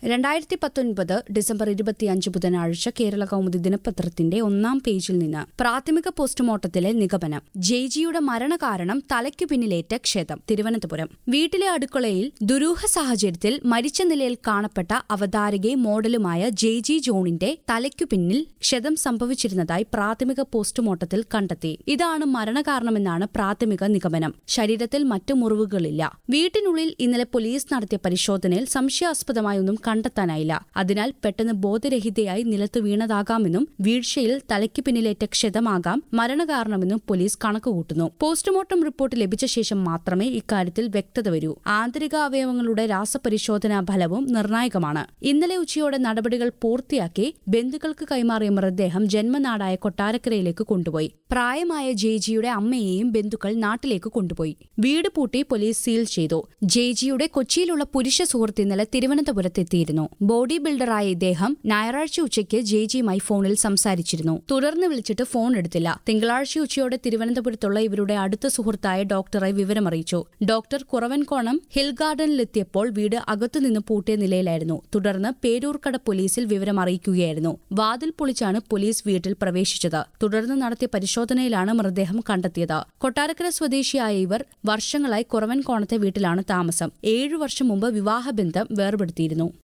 രണ്ടായിരത്തി പത്തൊൻപത് ഡിസംബർ ഇരുപത്തിയഞ്ച് ബുധനാഴ്ച കേരള കൗമുദി ദിനപത്രത്തിന്റെ ഒന്നാം പേജിൽ നിന്ന് പ്രാഥമിക പോസ്റ്റ്മോർട്ടത്തിലെ നിഗമനം ജെയ്ജിയുടെ മരണകാരണം തലയ്ക്കു പിന്നിലേറ്റ ക്ഷതം തിരുവനന്തപുരം വീട്ടിലെ അടുക്കളയിൽ ദുരൂഹ സാഹചര്യത്തിൽ മരിച്ച നിലയിൽ കാണപ്പെട്ട അവതാരകയും മോഡലുമായ ജെയ്ജി ജോണിന്റെ തലയ്ക്കു പിന്നിൽ ക്ഷതം സംഭവിച്ചിരുന്നതായി പ്രാഥമിക പോസ്റ്റ്മോർട്ടത്തിൽ കണ്ടെത്തി ഇതാണ് മരണകാരണമെന്നാണ് പ്രാഥമിക നിഗമനം ശരീരത്തിൽ മറ്റു മുറിവുകളില്ല വീട്ടിനുള്ളിൽ ഇന്നലെ പോലീസ് നടത്തിയ പരിശോധനയിൽ സംശയാസ്പദമായൊന്നും കണ്ടെത്താനായില്ല അതിനാൽ പെട്ടെന്ന് ബോധരഹിതയായി നിലത്ത് വീണതാകാമെന്നും വീഴ്ചയിൽ തലയ്ക്ക് പിന്നിലേറ്റ ക്ഷതമാകാം മരണകാരണമെന്നും പോലീസ് കണക്കുകൂട്ടുന്നു പോസ്റ്റ്മോർട്ടം റിപ്പോർട്ട് ലഭിച്ച ശേഷം മാത്രമേ ഇക്കാര്യത്തിൽ വ്യക്തത വരൂ ആന്തരിക അവയവങ്ങളുടെ രാസപരിശോധനാ ഫലവും നിർണായകമാണ് ഇന്നലെ ഉച്ചയോടെ നടപടികൾ പൂർത്തിയാക്കി ബന്ധുക്കൾക്ക് കൈമാറിയ മൃതദേഹം ജന്മനാടായ കൊട്ടാരക്കരയിലേക്ക് കൊണ്ടുപോയി പ്രായമായ ജെയ്ജിയുടെ അമ്മയെയും ബന്ധുക്കൾ നാട്ടിലേക്ക് കൊണ്ടുപോയി വീട് പൂട്ടി പോലീസ് സീൽ ചെയ്തു ജെയ്ജിയുടെ കൊച്ചിയിലുള്ള പുരുഷ സുഹൃത്ത് ഇന്നലെ തിരുവനന്തപുരത്തെത്തിയിരുന്നു ബോഡി ബിൽഡറായ ഇദ്ദേഹം ഞായറാഴ്ച ഉച്ചയ്ക്ക് ജെയ്ജിയുമായി ഫോണിൽ സംസാരിച്ചിരുന്നു തുടർന്ന് വിളിച്ചിട്ട് ഫോൺ എടുത്തില്ല തിങ്കളാഴ്ച ഉച്ചയോടെ തിരുവനന്തപുരത്തുള്ള ഇവരുടെ അടുത്ത സുഹൃത്തായ ഡോക്ടറെ വിവരമറിയിച്ചു ഡോക്ടർ കുറവൻകോണം ഹിൽ ഗാർഡനിലെത്തിയപ്പോൾ വീട് അകത്തുനിന്ന് പൂട്ടിയ നിലയിലായിരുന്നു തുടർന്ന് പേരൂർക്കട പോലീസിൽ വിവരം അറിയിക്കുകയായിരുന്നു വാതിൽ പൊളിച്ചാണ് പോലീസ് വീട്ടിൽ പ്രവേശിച്ചത് തുടർന്ന് നടത്തിയ പരിശോധനയിലാണ് മൃതദേഹം കണ്ടെത്തിയത് കൊട്ടാരക്കര സ്വദേശിയായ ഇവർ വർഷങ്ങളായി കുറവൻകോണത്തെ വീട്ടിലാണ് താമസം ഏഴു വർഷം മുമ്പ് വിവാഹബന്ധം വേർപെടുത്തിയിരുന്നു